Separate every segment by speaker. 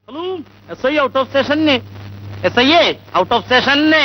Speaker 1: Hello S I out of station S I out of station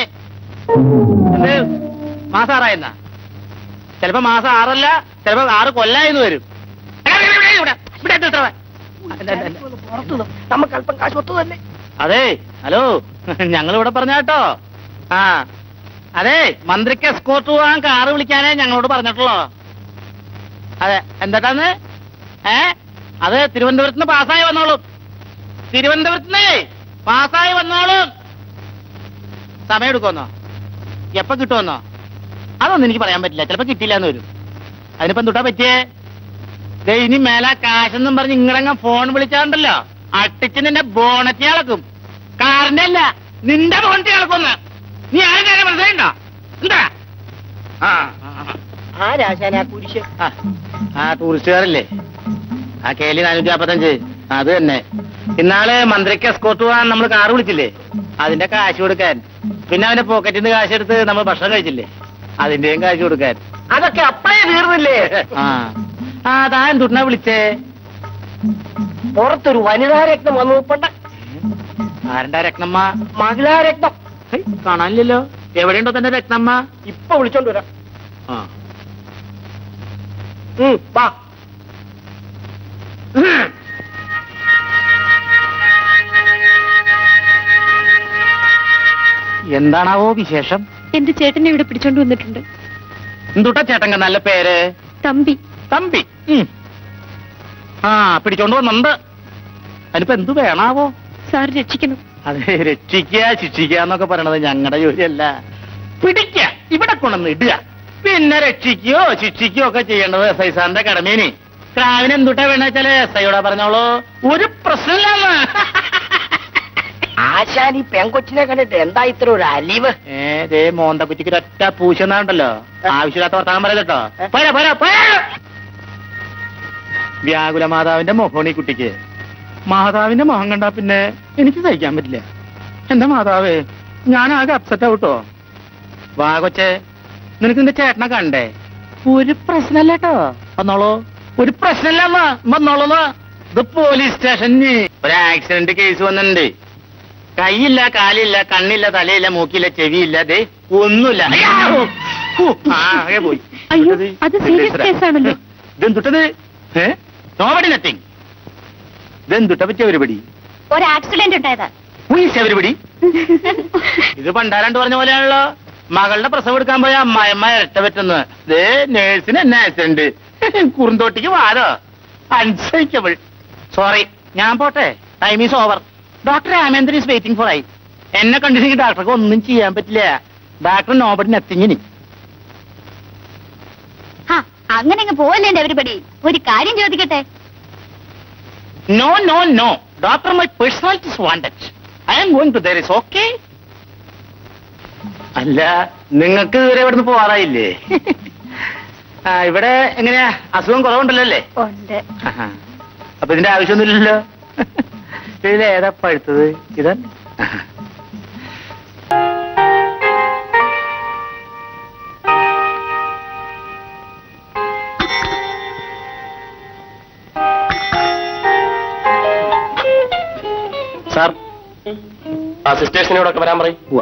Speaker 1: മാസം ആറായിരുന്ന ചിലപ്പോ മാസം ആറല്ല ചിലപ്പോ ആറ് കൊല്ലായെന്ന് വരും എടാ, ഇവിടെ, ഇവിടെ, ഇവിടെ, ഇവിടെ എത്തി ഇത്ര. അല്ല, അല്ല, അല്ല.
Speaker 2: നമുക്ക് അല്പം കാശ് ഒത്തു തന്നെ
Speaker 1: അതെ ഹലോ ഞങ്ങൾ ഇവിടെ പറഞ്ഞ കേട്ടോ ആ അതെ മന്ത്രിക്ക് എസ്കോർട്ട് പോകാൻ കാറ് വിളിക്കാനേ ഞങ്ങളോട് പറഞ്ഞിട്ടുള്ളോ അതെ എന്താട്ടാന്ന് ഏ അത് തിരുവനന്തപുരത്ത് നിന്ന് പാസ്സായി വന്നോളും തിരുവനന്തപുരത്ത് നിന്ന് പാസ്സായി വന്നോളും സമയം എടുക്കുമെന്നോ എപ്പോ കിട്ടുമെന്നോ അതൊന്നും എനിക്ക് പറയാൻ പറ്റില്ല ചിലപ്പോ കിട്ടില്ല എന്ന് വരും അതിനിപ്പോ എന്തുട്ടാ പറ്റിയേ ദേ ഇനി മേല കാശെന്നും പറഞ്ഞ് ഇങ്ങടങ്ങ ഫോൺ വിളിച്ചാണ്ടല്ലോ അട്ടിച്ച് നിന്റെ ബോണറ്റ് ഇളക്കും കാറിന്റെ അല്ല നിന്റെ ബോണറ്റ് ഇളക്കുന്ന് നീ ആരും കാര്യം മനസ്സിലായിണ്ടോ എന്താ ആ ആ, ആ.
Speaker 2: ആരാശാന ആ കുരിശ്
Speaker 1: ആ, ആ ടൂറിസ്റ്റുകാരല്ലേ ആ കേലി നാനൂറ്റി നാപ്പത്തഞ്ച് അത് തന്നെ ഇന്നാള് മന്ത്രിക്ക് എസ്കോർട്ട് പോകാൻ നമ്മൾ കാറ് വിളിച്ചില്ലേ അതിന്റെ കാശ് കൊടുക്കാൻ പിന്നെ അവന്റെ പോക്കറ്റിൽ നിന്ന് കാശ് എടുത്ത് നമ്മൾ ഭക്ഷണം കഴിച്ചില്ലേ അതിന്റെയും കാശ് കൊടുക്കാൻ
Speaker 2: അതൊക്കെ അപ്പഴേ തീർന്നില്ലേ
Speaker 1: ആ ആ താൻ എന്തുട്ടാ വിളിച്ചേ
Speaker 2: പുറത്തൊരു വനിതാ രത്നം വന്നു ഉപ്പണ്ട
Speaker 1: ആരണ്ടാ രത്നമ്മ
Speaker 2: മഹിളാ രത്നം
Speaker 1: ഹൈ, കാണാനില്ലല്ലോ എവിടെയുണ്ടോ തന്റെ രത്നമ്മ
Speaker 2: ഇപ്പൊ വിളിച്ചോണ്ട് വരാം
Speaker 1: ആ
Speaker 2: ഉം, വാ
Speaker 1: എന്താണാവോ വിശേഷം
Speaker 3: എന്റെ ചേട്ടനെ ഇവിടെ പിടിച്ചോണ്ട് വന്നിട്ടുണ്ട്
Speaker 1: എന്തുട്ടാ ചേട്ടങ്ക നല്ല പേര്
Speaker 3: തമ്പി
Speaker 1: തമ്പി ഉം. ആ പിടിച്ചോണ്ട് വന്നുണ്ട് അതിനിപ്പോ എന്തു വേണാവോ
Speaker 3: സാർ രക്ഷിക്കണം
Speaker 1: അതെ രക്ഷിക്കുക ശിക്ഷിക്കുക എന്നൊക്കെ പറയണത് ഞങ്ങളുടെ ജോലിയല്ല പിടിക്ക ഇവിടെ കൊണ്ടുവന്ന് ഇടുക പിന്നെ രക്ഷിക്കുകയോ ശിക്ഷിക്കുകയോ ഒക്കെ ചെയ്യേണ്ടത് എസ് ഐ സാറിന്റെ കടമേനി ക്രാവിന് എന്തുട്ടാ വേണ്ട വെച്ചാല് എസ് ഐയോടാ പറഞ്ഞോളൂ ഒരു പ്രശ്നമില്ലെന്ന്
Speaker 2: ആശാൻ ഈ പെങ്കൊച്ചിനെ കണ്ടിട്ട് എന്താ ഇത്ര ഒരു അലിവ്
Speaker 1: ഏ ദേ മോന്ത കുറ്റിക്ക് ഒറ്റ പൂശെന്നാണ്ടല്ലോ ആവശ്യമില്ലാത്ത വർത്താനം പറയല്ലോ പോരാ പോരാ പോരാ വ്യാകുല മാതാവിന്റെ മുഖമാണ് ഈ കുട്ടിക്ക് മാതാവിന്റെ മുഖം കണ്ടാ പിന്നെ എനിക്ക് സഹിക്കാൻ പറ്റില്ല എന്റെ മാതാവേ ഞാൻ ആകെ അപ്സെറ്റ് ആവട്ടോ വാ കൊച്ചേ നിനക്ക് നിന്റെ ചേട്ടനെ കണ്ടേ ഒരു പ്രശ്നമല്ല കേട്ടോ വന്നോളൂ ഒരു പ്രശ്നമില്ല അമ്മ വന്നോളൂ ഇത് പോലീസ് സ്റ്റേഷനിൽ ഒരു ആക്സിഡന്റ് കേസ് വന്നിട്ടുണ്ട് കൈയില്ല കാലില്ല കണ്ണില്ല തലയില്ല മൂക്കില്ല ചെവിയില്ല ദേ ഒന്നുമില്ല അയ്യാ! ഹൂ, ആകെ പോയി
Speaker 3: അയ്യോ,
Speaker 1: ഇതെന്തത്?
Speaker 3: അത് serious case ആണല്ലോ.
Speaker 1: ഇതെന്തുട്ടത് ഏ നോബടി നത്തിങ് ഇതെന്തുട്ട പറ്റിയ പരിപാടി
Speaker 3: ഒരു ആക്സിഡന്റ് ഉണ്ടായതാ
Speaker 1: ഉയ്സ് എവരിബടി ഇത് പണ്ടാരണ്ട് പറഞ്ഞ പോലെയാണല്ലോ മകളുടെ പ്രസവം എടുക്കാൻ പോയ അമ്മായിമ്മ ഇരട്ട പറ്റുന്നത് ദേ നേഴ്സിന് എന്നെ ആക്സിഡന്റ് കുറുന്തോട്ടിക്ക് വാരോ അൺസൈക്കബിൾ സോറി ഞാൻ പോട്ടെ time is over doctor Ramendran is waiting for I എന്നെ കണ്ടില്ലെങ്കിൽ ഡോക്ടർക്ക് ഒന്നും ചെയ്യാൻ പറ്റില്ല ഡോക്ടർ നോബടി നത്തിങ്ങിനി
Speaker 3: അങ്ങനെ അങ്ങ് പോവല്ലേ എവരിബടി ഒരു കാര്യം ചോദിക്കട്ടെ
Speaker 1: no no no doctor my personality is wanted I am going to ദർ ഇസ് ഓക്കെ അല്ല നിങ്ങൾക്ക് ഇതുവരെ ഇവിടുന്ന് പോവാറായില്ലേ ആ ഇവിടെ എങ്ങനെയാ അസുഖം കുറവുണ്ടല്ലോ അല്ലേ
Speaker 3: ഉണ്ട്
Speaker 1: ആഹാ. അപ്പൊ ഇതിന്റെ ആവശ്യമൊന്നുമില്ലല്ലോ ഇതിലേതാ പഴുത്തത് ഇതാ ആഹാ.
Speaker 4: സാർ ആ സിസ്റ്റേഴ്സിനോടൊക്കെ വരാൻ പറയും
Speaker 1: ഉവ്വ.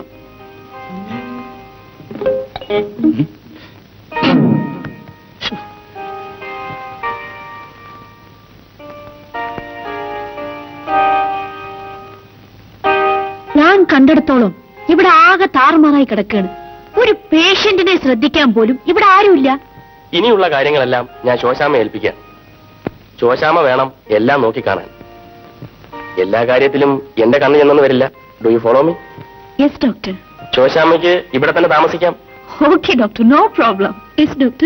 Speaker 3: ഞാൻ കണ്ടെടുത്തോളം ഇവിടെ ആകെ താറുമാറായി കിടക്കുകയാണ് ഒരു പേഷ്യന്റിനെ ശ്രദ്ധിക്കാൻ പോലും ഇവിടെ ആരുമില്ല
Speaker 4: ഇനിയുള്ള കാര്യങ്ങളെല്ലാം ഞാൻ ശോശാമ ഏൽപ്പിക്കാം ശോശാമ വേണം എല്ലാം നോക്കിക്കാണാൻ എല്ലാ കാര്യത്തിലും എന്റെ കണ്ണ് ചെന്നെന്ന് വരില്ല do you follow me
Speaker 3: yes doctor
Speaker 4: ശോശാമയ്ക്ക് ഇവിടെ തന്നെ താമസിക്കാം
Speaker 3: okay doctor no problem yes doctor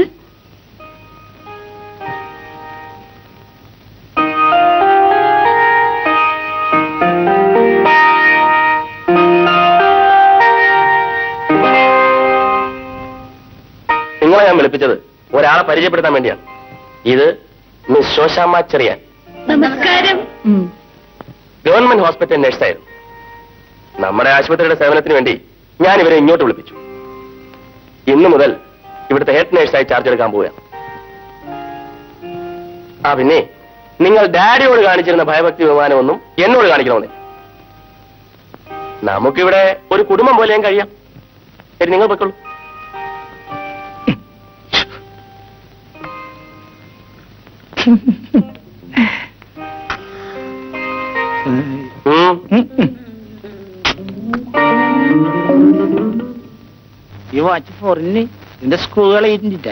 Speaker 4: നിങ്ങളെ ഞാൻ വിളിപ്പിച്ചത് ഒരാളെ പരിചയപ്പെടുത്താൻ വേണ്ടിയാണ് ഇത് മിസ് ശോശാമ്മ ചെറിയാൻ
Speaker 3: നമസ്കാരം
Speaker 4: ഗവൺമെന്റ് ഹോസ്പിറ്റൽ നഴ്സായിരുന്നു നമ്മുടെ ആശുപത്രിയുടെ സേവനത്തിന് വേണ്ടി ഞാൻ ഇവരെ ഇങ്ങോട്ട് വിളിപ്പിച്ചു ഇന്നു മുതൽ ഇവിടുത്തെ ഹെഡ് നഴ്സായി ചാർജ് എടുക്കാൻ പോവുകയാണ് ആ പിന്നെ നിങ്ങൾ ഡാഡിയോട് കാണിച്ചിരുന്ന ഭയഭക്തി ബഹുമാനമൊന്നും എന്നോട് കാണിക്കണമെന്നില്ല നമുക്കിവിടെ ഒരു കുടുംബം പോലെയും കഴിയാം ശരി നിങ്ങൾ പൊയ്ക്കോളൂ ഉം.
Speaker 1: ഈ വാച്ച് പൊറിഞ്ഞ് നിന്റെ സ്ക്രൂകൾ ഏറ്റിട്ടാ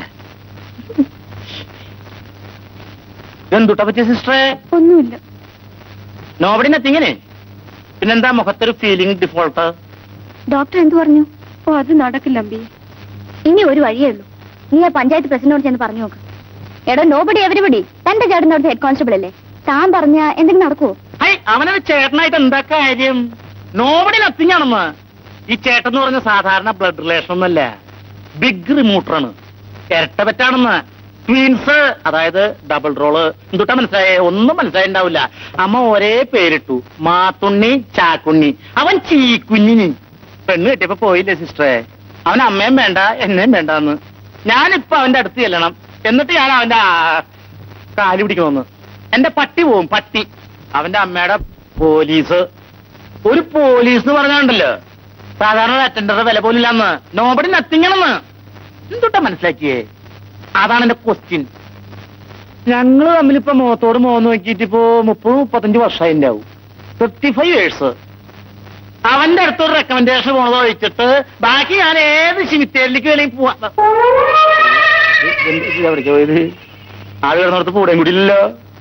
Speaker 1: എന്തുട്ടാ പറ്റിയ സിസ്റ്ററെ
Speaker 3: ഒന്നുമില്ല
Speaker 1: നോബടി നത്തിങ്ങനെ പിന്നെന്താ മുഖത്തൊരു ഫീലിംഗ് ഡിഫോൾട്ട്
Speaker 3: ഡോക്ടർ എന്തു പറഞ്ഞു ഓ അത് നടക്കില്ല അമ്പി ഇനി ഒരു വഴിയേ ഉള്ളൂ നീ ആ പഞ്ചായത്ത് പ്രസിഡന്റിനോട് ചെന്ന് പറഞ്ഞു നോക്ക് എടോ നോബടി എവരിബടി തന്റെ ചേട്ടനോട് ഹെഡ് കോൺസ്റ്റബിൾ അല്ലേ താൻ പറഞ്ഞ എന്തെങ്കിലും നടക്കുവോ
Speaker 1: ഹൈ അവനൊരു ചേട്ടനായിട്ട് എന്താ കാര്യം നോബടി നത്തിങ്ങാണെന്ന് ഈ ചേട്ടൻ എന്ന് പറഞ്ഞ സാധാരണ ബ്ലഡ് റിലേഷൻ ഒന്നല്ല ബിഗ് റിമൂട്ടറാണ് ഇരട്ട പറ്റാണെന്ന് ട്വീൻസ് അതായത് ഡബിൾ റോള് എന്തുട്ടാ മനസ്സിലായേ ഒന്നും മനസ്സിലായിണ്ടാവില്ല അമ്മ ഒരേ പേരിട്ടു മാത്തുണ്ണി ചാക്കുണ്ണി അവൻ ചീക്കുഞ്ഞിനി പെണ്ണ് കെട്ടിയപ്പോ പോയില്ലേ സിസ്റ്ററെ അവൻ അമ്മയും വേണ്ട എന്നെയും വേണ്ടെന്ന് ഞാനിപ്പോ അവന്റെ അടുത്ത് ചെല്ലണം എന്നിട്ട് ഞാൻ അവന്റെ ആ- കാല് പിടിക്കണമെന്ന് എന്റെ പട്ടി പോവും പട്ടി അവന്റെ അമ്മയുടെ പോലീസ് ഒരു പോലീസ് എന്ന് പറഞ്ഞാണ്ടല്ലോ സാധാരണ അറ്റൻഡറുടെ വില പോലും ഇല്ലെന്ന് നോബടി നത്തിങ്ങണെന്ന് എന്തുട്ടാ മനസ്സിലാക്കിയേ അതാണ് എന്റെ ക്വസ്റ്റ്യൻ ഞങ്ങള് തമ്മിലിപ്പോ മുഖത്തോട് മുഖം നോക്കിയിട്ട് ഇപ്പോ മുപ്പത് മുപ്പത്തഞ്ച് വർഷമായി ഉണ്ടാവും ഫിഫ്റ്റി ഫൈവ് ഇയേഴ്സ് അവന്റെ അടുത്തൊരു റെക്കമെൻഡേഷൻ പോണത് ഒഴിച്ചിട്ട് ബാക്കി ഞാൻ ഏത് ശിവിത്തേരിലേക്ക് വേണമെങ്കിൽ പോവാ എന്ത് ഇത് എവിടേക്കാ പോയത് ആള് കിടന്നിടത്ത് പൂടേം കൂടി ഇല്ലല്ലോ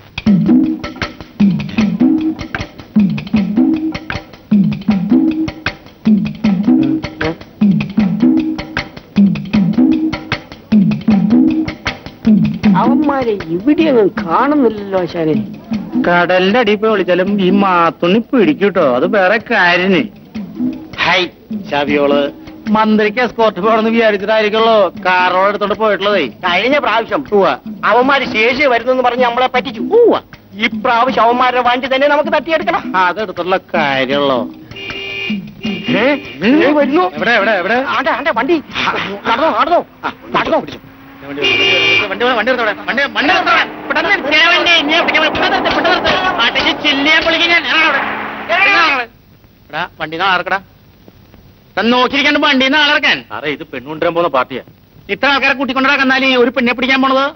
Speaker 2: അവന്മാരെ ഇവിടെയൊന്നും കാണുന്നില്ലല്ലോ ആശാനെ
Speaker 1: കടലിന്റെ അടിയിൽ പോയി വിളിച്ചാലും ഈ മാത്തുണ്ണി പിടിക്കൂട്ടോ അത് വേറെ കാര്യന് ഹൈ ചവിയോള് മന്ത്രിക്ക് എസ്കോർട്ട് പോകണമെന്ന് വിചാരിച്ചിട്ടായിരിക്കുള്ളൂ കാറോട് എടുത്തോണ്ട് പോയിട്ടുള്ളതേ
Speaker 2: കഴിഞ്ഞ പ്രാവശ്യം
Speaker 1: ഉവ്വ.
Speaker 2: അവന്മാര് ശേഷി വരുന്നെന്ന് പറഞ്ഞ് നമ്മളെ പറ്റിച്ചു
Speaker 1: ഉവ്വ.
Speaker 2: ഈ പ്രാവശ്യം അവന്മാരുടെ വണ്ടി തന്നെ നമുക്ക് തട്ടിയെടുക്കണം
Speaker 1: അതെടുത്തുള്ള കാര്യമുള്ളോ
Speaker 2: ഏ? ഏ, വരുന്നു
Speaker 1: എവിടെ എവിടെ എവിടെ
Speaker 2: ആണ്ടെ ആണ്ടെ വണ്ടി നടന്നോ നടന്നോ നടന്നോ
Speaker 1: വണ്ടി വണ്ടി വണ്ടി നിർത്തവിടെ. വണ്ടി വണ്ടി നിർത്തവിടെ. പെട്ടെന്ന് നിർത്തേ വണ്ടി. ഇനി പിടിക്കാൻ പറ്റില്ല. പെട്ടെന്ന് നിർത്ത്, പെട്ടെന്ന് നിർത്ത്. ആട്ടിക്ക് ചില്ലിയാൻ പൊളിക്കും ഞാൻ. ഇറങ്ങ് അവിടെ. ഇറങ്ങ് അവിടെ. എടാ, വണ്ടിന്ന് ആളെറക്കടാ. താൻ നോക്കിയിരിക്കാണ്ട് വണ്ടിന്ന് ആളിറക്കാൻ
Speaker 4: സാറേ ഇത് പെണ്ണുകൊണ്ടുവരാൻ പോകുന്ന പാർട്ടിയാ
Speaker 1: ഇത്ര ആൾക്കാരെ കൂട്ടിക്കൊണ്ടിറക്കുന്നാല് ഒരു പെണ്ണെ പിടിക്കാൻ പോണത്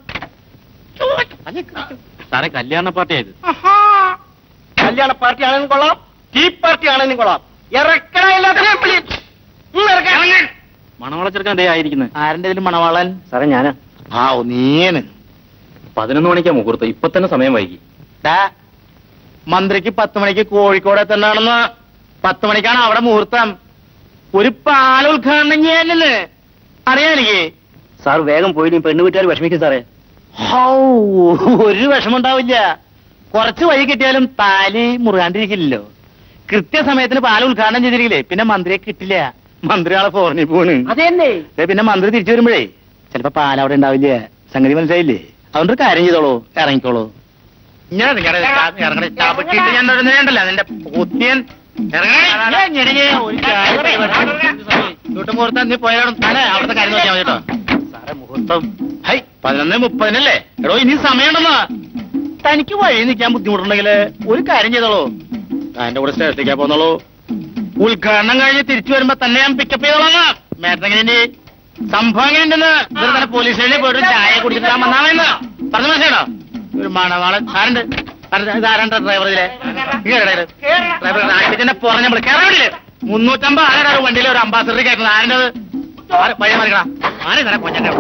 Speaker 4: സാറേ കല്യാണ പാർട്ടിയാ ഇത്
Speaker 2: കല്യാണ പാർട്ടി ആണെങ്കിലും കൊള്ളാം ടീ പാർട്ടി ആണെങ്കിലും കൊള്ളാം ഇറക്കണ എല്ലാത്തിനെയും വിളി. ഉം, ഇറക്കാൻ.
Speaker 4: മണവളച്ചെടുക്കാൻ അതേ ആയിരിക്കുന്നത്
Speaker 1: ആരുടെ ഇതിൽ മണവാളൻ
Speaker 4: സാറേ ഞാനാ
Speaker 1: ആ നീയന്
Speaker 4: പതിനൊന്ന് മണിക്കാ മുഹൂർത്തം ഇപ്പൊ തന്നെ സമയം വൈകി
Speaker 1: ഡാ, മന്ത്രിക്ക് പത്ത് മണിക്ക് കോഴിക്കോട് എത്തണ്ടാണെന്ന് പത്ത് മണിക്കാണ് അവിടെ മുഹൂർത്തം ഒരു പാല ഉദ്ഘാടനം ചെയ്യാനല്ലേ അറിയാം എനിക്ക്
Speaker 4: സാർ വേഗം പോയി പെണ്ണു വീട്ടുകാർ വിഷമിക്കും സാറേ
Speaker 1: ഹൗ ഒരു വിഷമുണ്ടാവില്ല കുറച്ച് വഴി കിട്ടിയാലും താലി മുറുകാണ്ടിരിക്കില്ലല്ലോ കൃത്യസമയത്തിന് പാല ഉദ്ഘാടനം ചെയ്തിരിക്കില്ലേ പിന്നെ മന്ത്രിയെ കിട്ടില്ല മന്ത്രി ആളെ ഫോറിനിൽ പോണ്
Speaker 2: അതെന്നെ
Speaker 1: ദേ പിന്നെ മന്ത്രി തിരിച്ചു വരുമ്പോഴേ ചിലപ്പോ പാല അവിടെ ഉണ്ടാവില്ല സംഗതി മനസ്സിലായില്ലേ അതുകൊണ്ട് ഒരു കാര്യം ചെയ്തോളൂ ഇറങ്ങിക്കോളൂ ഞാൻ നിങ്ങടെ ചാ- ഇറങ്ങണേ. ചാപട്ടിയിട്ട് ഞാൻ ഇടുന്നതുണ്ടല്ലോ നിന്റെ കുത്തിയൻ ഇറങ്ങണേ. ഞാൻ ഞെരങ്ങി ഒരു ചായ പരിപാടി. ഇങ്ങോട്ട് മുഹൂർത്തം നീ പോയാലും തന്നെ അവിടുത്തെ കാര്യം നോക്കിയാൽ മതി കേട്ടോ സാറേ മുഹൂർത്തം ഹൈ പതിനൊന്ന് മുപ്പതിനല്ലേ എടോ ഇനി സമയമുണ്ടെന്നാ തനിക്ക് വഴി നിൽക്കാൻ ബുദ്ധിമുട്ടുണ്ടെങ്കിൽ ഒരു കാര്യം ചെയ്തോളൂ എന്റെ കൂടെ സ്റ്റേഷനിലേക്ക് പോന്നോളൂ ഉദ്ഘാടനം കഴിഞ്ഞ് തിരിച്ചു വരുമ്പോ തന്നെ ഞാൻ പിക്കപ്പ് ചെയ്തോളാം മേട്ടെങ്ങനെ സംഭവം എങ്ങനെയുണ്ടെന്ന് ഇവർ തന്നെ പോലീസ് സ്റ്റേഷനിൽ പോയിട്ട് ചായ കുടിച്ചിട്ട് ഞാൻ വന്നാമെന്ന് പറഞ്ഞു മനസ്സിലാണോ ഒരു മണവാളൻ ആരുണ്ട് ആരുണ്ട്? ഇത് ആരാണ്ട് ഡ്രൈവർ ഇതിലെ ഡ്രൈവർ ആക്കിന്റെ പുറഞ്ഞ നമ്മൾ കേരളത്തില് മുന്നൂറ്റമ്പത് ആരാണ് ഒരു വണ്ടിയിൽ ഒരു അംബാസഡർ കയറ്റുന്നത് ആരുടെ വഴി മറിക്കടാ ആരെ തന്നെ കൊഞ്ഞന്റെ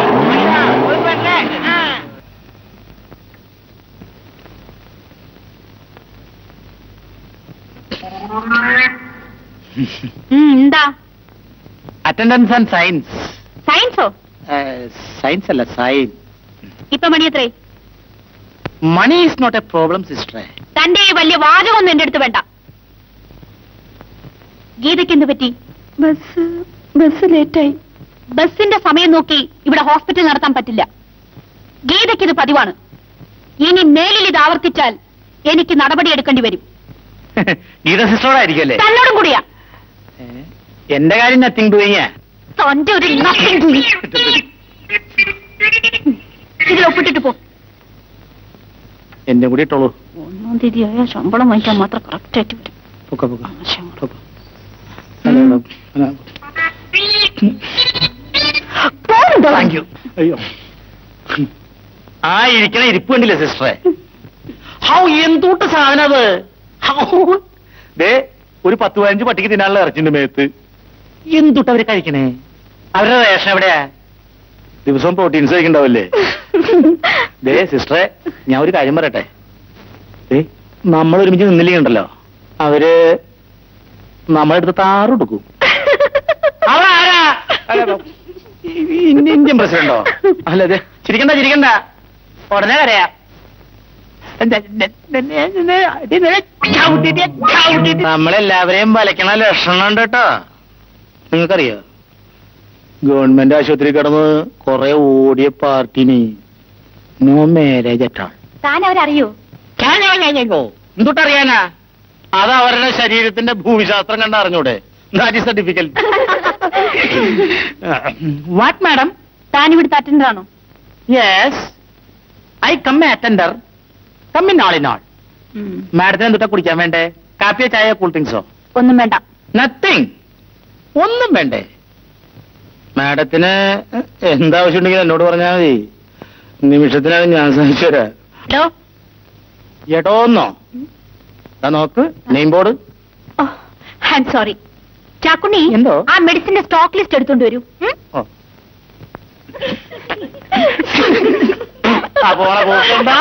Speaker 3: എന്താ
Speaker 1: അറ്റൻഡൻസ് ആൻഡ് സയൻസ്
Speaker 3: സയൻസോ
Speaker 1: സയൻസ് അല്ല സൈൻ
Speaker 3: ഇപ്പൊ മണി എത്രേ
Speaker 1: money is not a problem സിസ്റ്ററെ
Speaker 3: തന്റെ ഈ വലിയ വാചകമൊന്നും എന്റെ അടുത്ത് വേണ്ട ഗീതയ്ക്ക് എന്ത് പറ്റി ബസ് ബസ് ലേറ്റായി ബസിന്റെ സമയം നോക്കി ഇവിടെ ഹോസ്പിറ്റൽ നടത്താൻ പറ്റില്ല ഗീതയ്ക്ക് ഇത് പതിവാണ് ഇനി മേലിൽ ഇത് ആവർത്തിച്ചാൽ എനിക്ക് നടപടി എടുക്കേണ്ടി വരും
Speaker 1: ഗീത സിസ്റ്ററോടായിരിക്കും അല്ലേ
Speaker 3: തന്നോടും കൂടിയാ
Speaker 1: എന്റെ കാര്യം നത്തിങ് ഡൂയിങ്
Speaker 3: തന്റെ ഒരു nothing doing. ഇതിൽ ഒപ്പിട്ടിട്ട് പോ
Speaker 1: എന്റെ കൂടി ഇട്ടോളൂ
Speaker 3: ഒന്നാം തീയതി ആയ ശമ്പളം വാങ്ങിക്കാൻ മാത്രം കറക്റ്റ് ആയിട്ട് വരും
Speaker 1: പൊക്ക പൊക്ക
Speaker 3: ആവശ്യം.
Speaker 1: പൊക്ക. താങ്ക് യു അയ്യോ ആ ഇരിക്കണ ഇരിപ്പ് കണ്ടില്ലേ സിസ്റ്ററെ ഹൗ എന്തൂട്ട് സാധനം അത് ഹൗ ദേ ഒരു പത്ത് പതിനഞ്ച് പട്ടിക്ക് തിന്നാനുള്ള ഇറച്ചിണ്ട് മേത്ത് എന്തുട്ട് അവര് കഴിക്കണേ അവരുടെ റേഷൻ എവിടെയാ ദിവസവും പ്രോട്ടീൻസ് കഴിക്കണ്ടാവില്ലേ ദേ സിസ്റ്ററെ ഞാൻ ഒരു കാര്യം പറയട്ടെ ദേ നമ്മൾ ഒരുമിച്ച് നിന്നില്ലെങ്കിണ്ടല്ലോ അവര് നമ്മളെടുത്ത് താറ് കൊടുക്കും അവരാരാ അല്ല, ഇന്ത്യ- ഇന്ത്യൻ പ്രസിഡന്റോ അല്ല അതെ ചിരിക്കണ്ട ചിരിക്കണ്ട ഉടനെ കരയാ നമ്മളെല്ലാവരെയും വലക്കണ ലക്ഷണം ഉണ്ട് കേട്ടോ നിങ്ങൾക്കറിയോ ഗവൺമെന്റ് ആശുപത്രി കിടന്ന് കുറെ ഓടിയ പാർട്ടിന് നോ മാരേജ് അറ്റാൾ
Speaker 3: താൻ അവരറിയോ
Speaker 1: എന്തൊട്ടറിയാനാ അത് അവരുടെ ശരീരത്തിന്റെ ഭൂമിശാസ്ത്രം കണ്ട് അറിഞ്ഞൂടെ that is difficult what madam
Speaker 3: താൻ ഇവിടുത്തെ അറ്റൻഡർ ആണോ
Speaker 1: yes I cum attender cum in all in all മാഡത്തിന് എന്തുട്ടാ കുടിക്കാൻ വേണ്ടേ കാപ്പിയോ ചായയോ കൂൾ ഡ്രിങ്ക്സോ
Speaker 3: ഒന്നും വേണ്ട
Speaker 1: നത്തിങ് ഒന്നും വേണ്ടേ മാഡത്തിന് എന്താവശ്യമുണ്ടെങ്കിലും എന്നോട് പറഞ്ഞാൽ മതി നിമിഷത്തിനകം ഞാൻ സഹിച്ചു തരാം
Speaker 3: ഹലോ
Speaker 1: എടോന്നോ ദാ നോക്ക് name board
Speaker 3: I M sorry Chakkunni
Speaker 1: എന്തോ?
Speaker 3: ആ മെഡിസിന്റെ സ്റ്റോക്ക് ലിസ്റ്റ് എടുത്തോണ്ട് വരൂ ഉം?
Speaker 1: ഓ ആ പോണ പോക്കണ്ട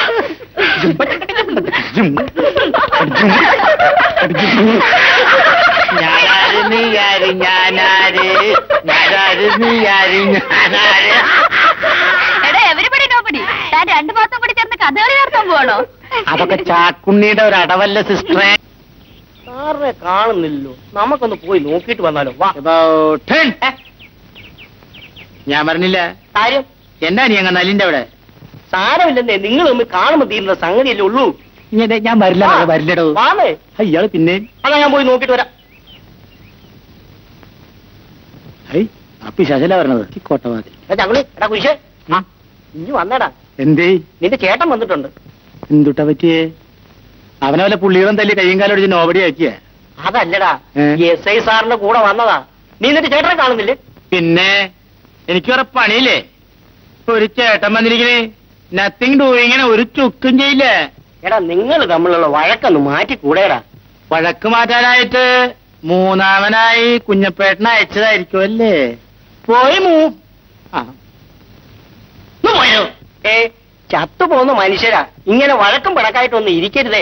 Speaker 1: ഞാനാര് നീയാര് ഞാനാര് ഞാനാര് നീയാര് ഞാനാര്
Speaker 3: എടാ എവരിബഡി നോബഡി താൻ രണ്ടു മാസം കൂടി ചേർന്ന് കഥകളി നടത്താൻ പോവാണോ
Speaker 1: അതൊക്കെ ചാക്കുണ്ണിയുടെ ഒരു അടവല്ല സിസ്റ്ററെ
Speaker 2: സാറിനെ കാണുന്നില്ലല്ലോ നമുക്കൊന്ന് പോയി നോക്കിയിട്ട് വന്നാലോ വാ
Speaker 1: About ten. ഞാൻ പറഞ്ഞില്ല
Speaker 2: കാര്യം
Speaker 1: എന്താ നീ അങ്ങ് നല്ലിന്റെ അവിടെ
Speaker 2: സാരമില്ലെന്നേ നിങ്ങൾ തമ്മിൽ കാണുമ്പോ തീരുന്ന സംഗതിയല്ലേ ഉള്ളൂ
Speaker 1: ഞാൻ- ഞാൻ വരില്ല
Speaker 2: വാ.
Speaker 1: വരില്ലടോ
Speaker 2: വാമേ
Speaker 1: ഇയാള് പിന്നെ
Speaker 2: അതാ ഞാൻ പോയി നോക്കിയിട്ട് വരാം
Speaker 1: ഐ ആ പിശാചല പറഞ്ഞത് ഈ കോട്ടവാതി
Speaker 2: എടാ ചങ്ങളി എടാ കുരിശേ ഇനി വന്നേടാ
Speaker 1: എന്തേ
Speaker 2: നിന്റെ ചേട്ടൻ വന്നിട്ടുണ്ട്
Speaker 1: എന്തുട്ടാ പറ്റിയേ അവനവലെ പുള്ളികളും തല്ലി കയ്യും കാലം ഒടിച്ച് നോബടി ആക്കിയ
Speaker 2: അതല്ലടാ
Speaker 1: ഏ?
Speaker 2: എസ് ഐ സാറിന്റെ കൂടെ വന്നതാ നീ നിന്റെ ചേട്ടനെ കാണുന്നില്ലേ
Speaker 1: പിന്നെ എനിക്ക് വേറെ പണിയില്ലേ ഒരു ചേട്ടൻ വന്നിരിക്കണേ നത്തിങ് ഡൂയിങ്ങനെ ഒരു ചുക്കും ചെയ്യില്ലേ
Speaker 2: എടാ നിങ്ങൾ തമ്മിലുള്ള വഴക്കൊന്ന് മാറ്റി കൂടെടാ
Speaker 1: വഴക്ക് മാറ്റാനായിട്ട് മൂന്നാമനായി കുഞ്ഞപ്പേട്ടനെ അയച്ചതായിരിക്കും അല്ലേ പോയി മൂ ആ ഒന്ന് പോയോ
Speaker 2: ഏ ചത്തുപോകുന്ന മനുഷ്യരാ ഇങ്ങനെ വഴക്കും പിണക്കായിട്ടൊന്നും ഇരിക്കരുതേ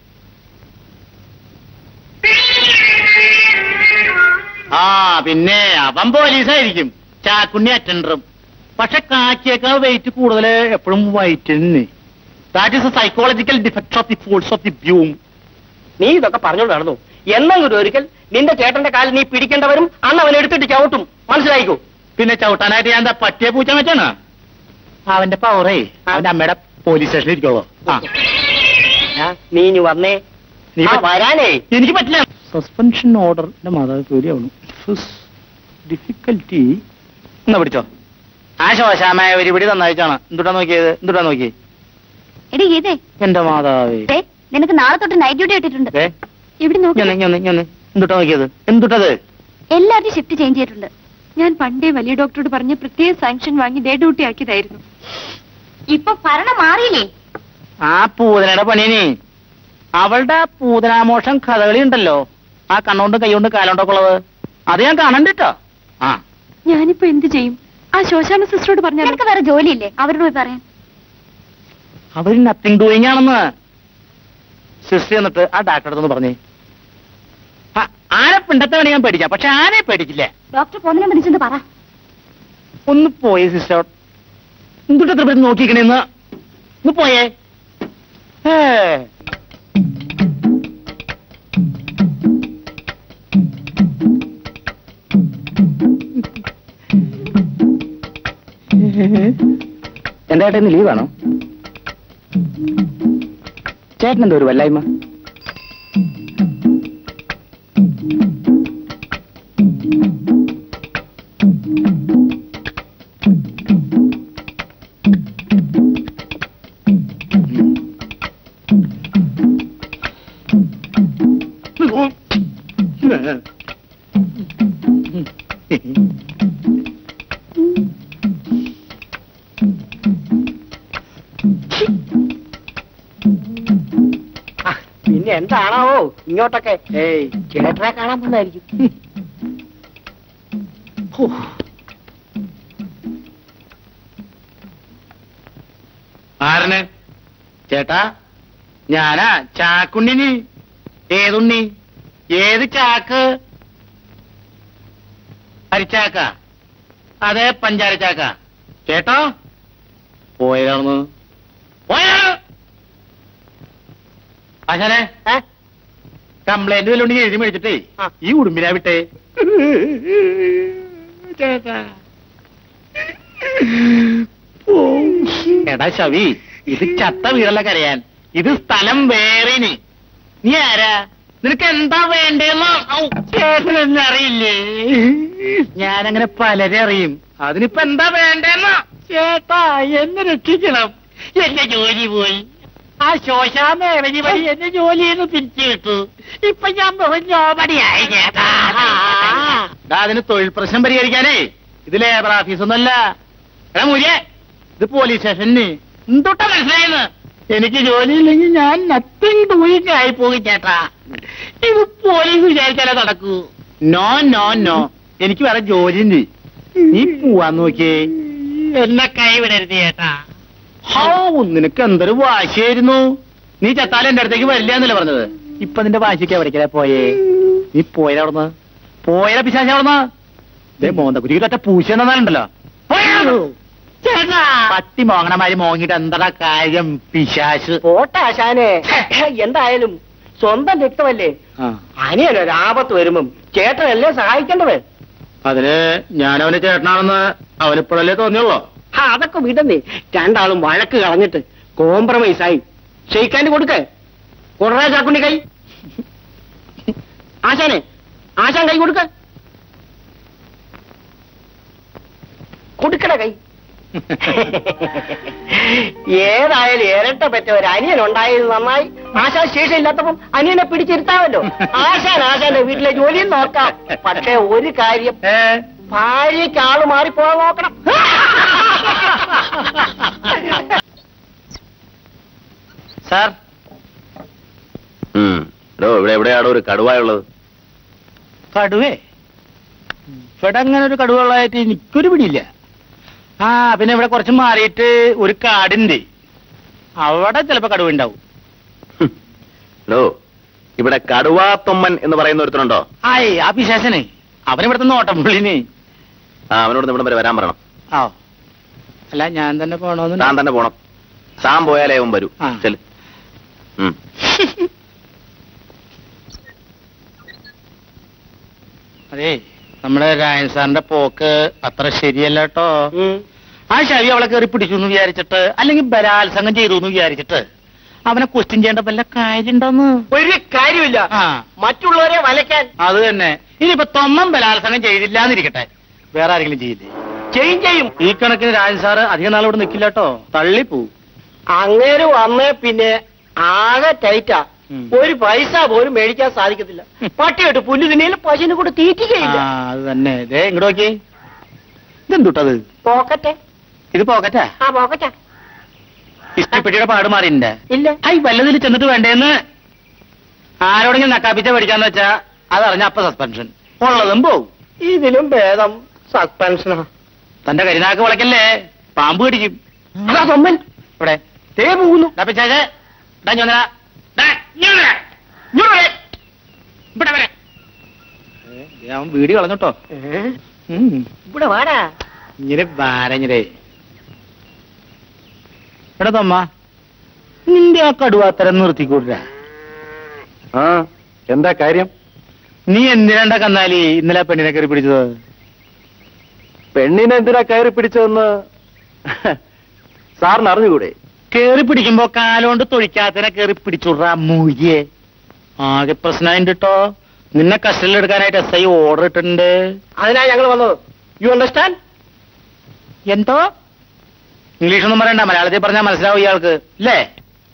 Speaker 1: ആ പിന്നെ അവൻ പോലീസായിരിക്കും ചാക്കുണ്ണി അറ്റൻഡറും പക്ഷെ കാക്കിയേക്കാൾ വെയിറ്റ് കൂടുതൽ എപ്പോഴും വൈറ്റിന് that is a psychological defect of the force of the ബ്യൂം
Speaker 2: നീ ഇതൊക്കെ പറഞ്ഞോണ്ട് നടന്നു എന്നെങ്കിലും ഒരിക്കൽ നിന്റെ ചേട്ടന്റെ കാലിൽ നീ പിടിക്കേണ്ടവരും അന്ന് അവൻ എടുത്തിട്ട് ചവിട്ടും മനസ്സിലായിക്കോ
Speaker 1: പിന്നെ ചവിട്ടാനായിട്ട് ഞാൻ എന്താ പറ്റിയ പൂച്ച വെച്ചാണ് അവന്റെ പവറേ അവന്റെ അമ്മയുടെ പോലീസ് സ്റ്റേഷനിൽ ഇരിക്കുള്ളൂ ആ
Speaker 2: ആ, നീ ഇനി വന്നേ
Speaker 1: നീ
Speaker 2: ആ,
Speaker 1: പറ്റ-
Speaker 2: വരാനേ
Speaker 1: എനിക്ക് പറ്റില്ല സസ്പെൻഷൻ ഓർഡറിന്റെ മാതാവ് പേടിയാവണം ഡിഫിക്കൽറ്റി എന്നാ പിടിച്ചോ ആ ശോശാമായ ഒരു പിടി തന്നയച്ചാണ് എന്തുട്ടാ നോക്കിയത് എന്തുട്ടാ നോക്കി
Speaker 3: എടി ഗീതേ
Speaker 1: എന്റെ മാതാവേ
Speaker 3: ദേ, നിനക്ക് നാളെ തൊട്ട് നൈറ്റ് ഡ്യൂട്ടി ഇട്ടിട്ടുണ്ട്
Speaker 1: ദേ,
Speaker 3: ഇവിടെ നോക്കി
Speaker 1: ഇങ്ങനെ, ഇങ്ങനെ, ഇങ്ങനെ. എന്തുട്ടാ നോക്കിയത് എന്തുട്ടത്
Speaker 3: എല്ലാവരും ഷിഫ്റ്റ് ചേഞ്ച് ചെയ്തിട്ടുണ്ട് ഞാൻ പണ്ടേ വലിയ ഡോക്ടറോട് പറഞ്ഞ് പ്രത്യേക സാങ്ഷൻ വാങ്ങി ഡേ ഡ്യൂട്ടി ആക്കിയതായിരുന്നു ഇപ്പൊ ഭരണം മാറിയില്ലേ
Speaker 1: ആ പൂതനയുടെ പണിയനെ അവളുടെ ആ പൂതനാമോഷം കഥകളി ഉണ്ടല്ലോ ആ കണ്ണോണ്ട് കൈകൊണ്ട് കാലോണ്ടൊക്കെ ഉള്ളത് അത് ഞാൻ കാണണ്ടോ ആ
Speaker 3: ഞാനിപ്പോ എന്ത് ചെയ്യും ആ ശോശാമ സിസ്റ്ററോട് പറഞ്ഞാൽ നിനക്ക് വേറെ ജോലിയില്ലേ അവരോട് പോയി പറയാൻ
Speaker 1: അവർ നത്തിങ് ഡൂയിങ് ആണെന്ന് സിസ്റ്റർ എന്നിട്ട് ആ ഡാക്ടറെ അടുത്തൊന്ന് പറഞ്ഞേ ആ, ആനെ പിണ്ടത്തെ വേണേ ഞാൻ പേടിക്കാം പക്ഷെ ആനെ പേടിക്കില്ല
Speaker 3: ഡോക്ടർ പോന്നിനെ വിളിച്ചെന്ന് പറ
Speaker 1: ഒന്ന് പോയേ സിസ്റ്റർ എന്തുട്ട് എത്ര പേര് നോക്കിക്കണേന്ന് ഒന്ന് പോയേ ഏ. എന്താ ഏട്ടാ ഇന്ന് ലീവാണോ ചേട്ടൻ എന്താ ഒരു വല്ലായ്മ
Speaker 2: ആ, പിന്നെ എന്താണാവോ ഇങ്ങോട്ടൊക്കെ ഏയ് ചേട്ടനെ കാണാൻ വന്നായിരിക്കും
Speaker 1: ആരന് ചേട്ടാ ഞാനാ ചാക്കുണ്ണിന് ഏതുണ്ണി ഏത് ചാക്ക് അരിച്ചാക്ക അതെ പഞ്ചാര ചാക്ക ചേട്ടാ പോയതാണെന്ന് പോയതാണ് ആശാനെ
Speaker 2: ഏ?
Speaker 1: കംപ്ലൈന്റ് വല്ലോണ്ട് എഴുതി മേടിച്ചിട്ടേ
Speaker 2: ആ.
Speaker 1: ഈ ഉടുമ്പിനാ വിട്ടേ ചേട്ടാ എടാ ശവി ഇത് ചത്ത വീടല്ല കരയാൻ ഇത് സ്ഥലം വേറെന് നീ ആരാ നിനക്ക് എന്താ വേണ്ടേന്ന് ചേട്ടനെന്നെ അറിയില്ലേ ഞാനങ്ങനെ പലരെ അറിയും അതിനിപ്പോ എന്താ വേണ്ടേന്ന് ചേട്ടാ എന്നെ രക്ഷിക്കണം എന്റെ ജോലി പോയി ആ ശോശാമ ഇറങ്ങി വഴി എന്റെ ജോലിയിൽ നിന്ന് പിരിച്ചു കിട്ടു ഇപ്പൊ ഞാൻ ജോബടിയായി ചേട്ടാ ദാ, അതിന് തൊഴിൽ പ്രശ്നം പരിഹരിക്കാനേ ഇത് ലേബർ ഓഫീസൊന്നല്ല എടാ മുരിയെ ഇത് പോലീസ് സ്റ്റേഷന് എന്തൊട്ടാ മനസ്സിലായെന്ന് എനിക്ക് ജോലിയില്ലെങ്കിൽ ഞാൻ നത്തിങ് ഡൂയിങ് ആയി പോകും ചേട്ടാ ഇത് പോലീസ് വിചാരിച്ചാലേ നടക്കൂ നോ നോ നോ എനിക്ക് വേറെ ജോലിയുണ്ട് നീ പോവാൻ നോക്കിയേ എന്നെ കൈവിടരുത് ചേട്ടാ ഹോ നിനക്ക് എന്തൊരു വാശിയായിരുന്നു നീ ചത്താലും എന്റെ അടുത്തേക്ക് വരില്ല എന്നല്ലേ പറഞ്ഞത് ഇപ്പൊ നിന്റെ വാശിക്ക് എവിടേക്കാ പോയേ നീ പോയാ അവിടുന്ന് പോയാ പിശാശ അവിടുന്ന് ദേ മോന്തക്കുരിക്ക് ഒറ്റ പൂശ എന്നാലുണ്ടല്ലോ പട്ടി മോങ്ങണമാര് മോങ്ങിട്ട് എന്താ കാര്യം പിശാശ്
Speaker 2: പോട്ടെ ആശാനെ എന്തായാലും സ്വന്തം രക്തമല്ലേ അനിയനൊരു ആപത്ത് വരുമ്പം ചേട്ടനല്ലേ സഹായിക്കേണ്ടത്
Speaker 1: അതിന് ഞാനവന് ചേട്ടനാണെന്ന് അവനിപ്പോഴല്ലേ തോന്നിയുള്ളൂ
Speaker 2: ആ അതൊക്കെ വിടന്നേ രണ്ടാളും വഴക്ക് കളഞ്ഞിട്ട് കോംപ്രമൈസ് ആയി ഷെയ്ക്കാൻ്റെ കൊടുക്ക കൊറേ ചാക്കുണ്ടി കൈ ആശാനെ ആശാൻ കൈ കൊടുക്ക കൊടുക്കട കൈ ഏതായാലും ഇരട്ട പറ്റ ഒരു അനിയൻ ഉണ്ടായത് നന്നായി ആശാൻ ശേഷം ഇല്ലാത്തപ്പം അനിയനെ പിടിച്ചിരുത്താമല്ലോ ആശാൻ ആശാന്റെ വീട്ടിലെ ജോലിയും നോക്കാം പക്ഷേ ഒരു കാര്യം
Speaker 1: ഏ?
Speaker 2: ഭാര്യയ്ക്ക് ആള് മാറിപ്പോകാൻ നോക്കണം
Speaker 1: സാർ
Speaker 4: ഇവിടെ എവിടെയാണോ ഒരു കടുവായുള്ളത്
Speaker 1: കടുവേ ഇവിടെ അങ്ങനെ ഒരു കടുവകളായിട്ട് എനിക്കൊരു പിടിയില്ല ആ പിന്നെ ഇവിടെ കുറച്ച് മാറിയിട്ട് ഒരു കാടുണ്ട് അവിടെ ചിലപ്പോ കടുവ ഉണ്ടാവും
Speaker 4: ഹലോ ഇവിടെ കടുവാ തൊമ്മൻ എന്ന് പറയുന്ന ഒരുത്തനുണ്ടോ
Speaker 1: ആയ് ആ പിശാശനെ അവനിവിടുത്തെ നോട്ടം
Speaker 4: ആ അവനോട് ഇവിടം വരെ വരാൻ പറയണം
Speaker 1: ആ അല്ല ഞാൻ തന്നെ പോണോന്ന്
Speaker 4: താൻ തന്നെ പോണം താൻ പോയാലേ അവൻ വരൂ
Speaker 1: ആ.
Speaker 4: ചെല് ഉം.
Speaker 1: അതെ നമ്മുടെ രായൻ സാറിന്റെ പോക്ക് അത്ര ശരിയല്ല കേട്ടോ ആ ശവി അവളെ കയറി പിടിച്ചു എന്ന് വിചാരിച്ചിട്ട് അല്ലെങ്കിൽ ബലാത്സംഗം ചെയ്തു എന്ന് വിചാരിച്ചിട്ട് അവനെ ക്വസ്റ്റ്യൻ ചെയ്യേണ്ട വല്ല കാര്യം ഉണ്ടോന്ന്
Speaker 2: ഒരു കാര്യമില്ല
Speaker 1: ആ
Speaker 2: മറ്റുള്ളവരെ വലയ്ക്കാൻ
Speaker 1: അത് തന്നെ ഇനിയിപ്പോ തൊമ്മൻ ബലാത്സംഗം ചെയ്തില്ല എന്നിരിക്കട്ടെ വേറെ ആരെങ്കിലും ചെയ്യില്ലേ
Speaker 2: ചെയ്യും ചെയ്യും
Speaker 1: ഈ കണക്കിന് രാജൻ സാറ് അധികം നാൾ ഇവിടെ നിൽക്കില്ല കേട്ടോ തള്ളിപ്പോ
Speaker 2: അങ്ങേര് വന്ന് പിന്നെ ആകെ ടൈറ്റാ
Speaker 1: ഉം.
Speaker 2: ഒരു പൈസ പോലും മേടിക്കാൻ സാധിക്കത്തില്ല പട്ടിയിട്ട് പുല്ല് തിന്നയിൽ പശുവിനെ കൂടെ തീറ്റിക്കയില്ല
Speaker 1: അത് തന്നെ ദേ ഇങ്ങോട്ട് നോക്കി ഇതെന്തുട്ടത്
Speaker 2: പോക്കറ്റെ
Speaker 1: ഇത് പോക്കറ്റാ
Speaker 2: ആ പോക്കറ്റാ
Speaker 1: ഇസ്തിപ്പെട്ടിയുടെ പാട് മാറിന്റെ
Speaker 2: ഇല്ല
Speaker 1: ഐ വല്ലതിൽ ചെന്നിട്ട് വേണ്ടേന്ന് ആരോടെങ്കിലും നക്കാപ്പിച്ച പഠിക്കാന്ന് വെച്ചാ അതറിഞ്ഞ അപ്പ സസ്പെൻഷൻ ഉള്ളതും പോവും
Speaker 2: ഇതിലും ഭേദം സസ്പെൻഷനാ
Speaker 1: തന്റെ കരിനാക്ക് വളയ്ക്കല്ലേ പാമ്പ് കടിക്കും
Speaker 2: അതാ തൊമ്മൻ
Speaker 1: ഇവിടെ
Speaker 2: തേ പോകുന്നു
Speaker 1: ഡാ പിശാചേ, ഡാ ഇങ്ങ് വന്നെടാ. ഡാ, ഇങ്ങ് വന്നെടാ. ഇങ്ങോട്ട് വരെ. ഇവിടെ വരെ. ഏ, ദേ അവൻ വീടി കളഞ്ഞോട്ടോ ഉം.
Speaker 2: ഇവിടെ വാടാ
Speaker 1: ഇങ്ങനെ വാരഞ്ഞിരേ എടാ തമ്മ നിന്റെ ആ കടുവാത്തരം നിർത്തിക്കൂടാ
Speaker 4: ആ എന്താ കാര്യം
Speaker 1: നീ എന്തിനാണ്ട കന്നാലി ഇന്നലെ ആ പെണ്ണിനെ കയറി പിടിച്ചത്
Speaker 4: പെണ്ണിനെ എന്തിനാ കയറി പിടിച്ചതെന്ന് സാറിന് അറിഞ്ഞുകൂടെ
Speaker 1: കേറി പിടിക്കുമ്പോ കാലോണ്ട് തൊഴിക്കാത്തനെ കേറി പിടിച്ചുടാ മൂയ്യേ ആകെ പ്രശ്നമായിട്ട് കേട്ടോ നിന്നെ കസ്റ്റഡിയിലെടുക്കാനായിട്ട് എസ് ഐ ഓർഡർ ഇട്ടിട്ടുണ്ട്
Speaker 2: അതിനാ ഞങ്ങൾ വന്നത് യു അണ്ടർസ്റ്റാൻഡ്
Speaker 1: എന്തോ ഇംഗ്ലീഷ് ഒന്നും പറയണ്ട മലയാളത്തിൽ പറഞ്ഞാൽ മനസ്സിലാവും ഇയാൾക്ക് അല്ലേ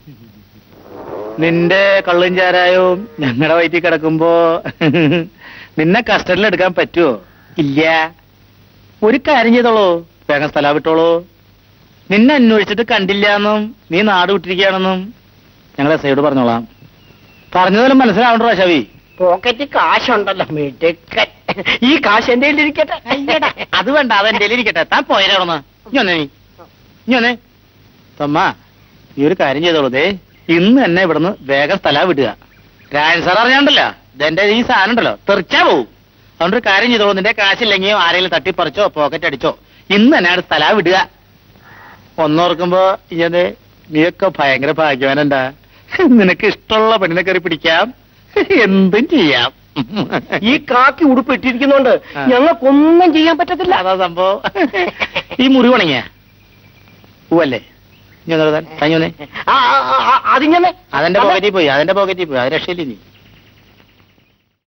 Speaker 1: നിന്റെ കള്ളും ചാരായവും ഞങ്ങളുടെ വയറ്റിൽ കിടക്കുമ്പോ നിന്നെ കസ്റ്റഡിയിൽ എടുക്കാൻ പറ്റുമോ ഇല്ല ഒരു കാര്യം ചെയ്തോളൂ വേഗം സ്ഥലം വിട്ടോളൂ നിന്നെ അന്വേഷിച്ചിട്ട് കണ്ടില്ല എന്നും നീ നാട് വിട്ടിരിക്കുകയാണെന്നും ഞങ്ങൾ എസ് ഐയോട് പറഞ്ഞോളാം പറഞ്ഞതുപോലെ മനസ്സിലാവണ്ടോ ഷവി
Speaker 2: പോക്കറ്റ് കാശുണ്ടല്ലോ മിടുക്കൻ ഈ കാശ് എന്റെ ഇരിക്കട്ടെ
Speaker 1: അത് വേണ്ട അത് എന്റെ ഇരിക്കട്ടെ താൻ പോയരാണെന്ന് ഇഞ്ഞൊന്നേ നീ ഇഞ്ഞൊന്നേ തൊമ്മ ഈ ഒരു കാര്യം ചെയ്തോളൂ ദേ ഇന്ന് തന്നെ ഇവിടുന്ന് വേഗം സ്ഥലം വിടുക രാജൻ സാർ അറിഞ്ഞാണ്ടല്ലോ ഇതെന്റെ ഈ സാധനം ഉണ്ടല്ലോ തെറിച്ചാ പോവും അതുകൊണ്ട് ഒരു കാര്യം ചെയ്തോളൂ നിന്റെ കാശില്ലെങ്കിൽ ആരെങ്കിലും തട്ടിപ്പറിച്ചോ പോക്കറ്റ് അടിച്ചോ ഇന്ന് തന്നെ അവിടെ സ്ഥലം വിടുക ഒന്നോർക്കുമ്പോ ഇങ്ങനെ നീയൊക്കെ ഭയങ്കര ഭാഗ്യവാനുണ്ടാ നിനക്ക് ഇഷ്ടമുള്ള പെണ്ണിനെ കയറി പിടിക്കാം എന്തും ചെയ്യാം
Speaker 2: ഈ കാക്കി ഉടുപ്പ് ഇട്ടിരിക്കുന്നോണ്ട്
Speaker 1: ആ.
Speaker 2: ഞങ്ങൾക്കൊന്നും ചെയ്യാൻ പറ്റത്തില്ല
Speaker 1: അതാ സംഭവം ഈ മുറി ഉണങ്ങിയ പൂവല്ലേ ഞങ്ങൾ കഴിഞ്ഞേ
Speaker 2: ആ, ആ, ആ, അതിങ്ങനെ
Speaker 1: അതെന്റെ പോക്കറ്റിൽ പോയി അതെന്റെ പോക്കറ്റിൽ പോയി അത് രക്ഷയില്ല നീ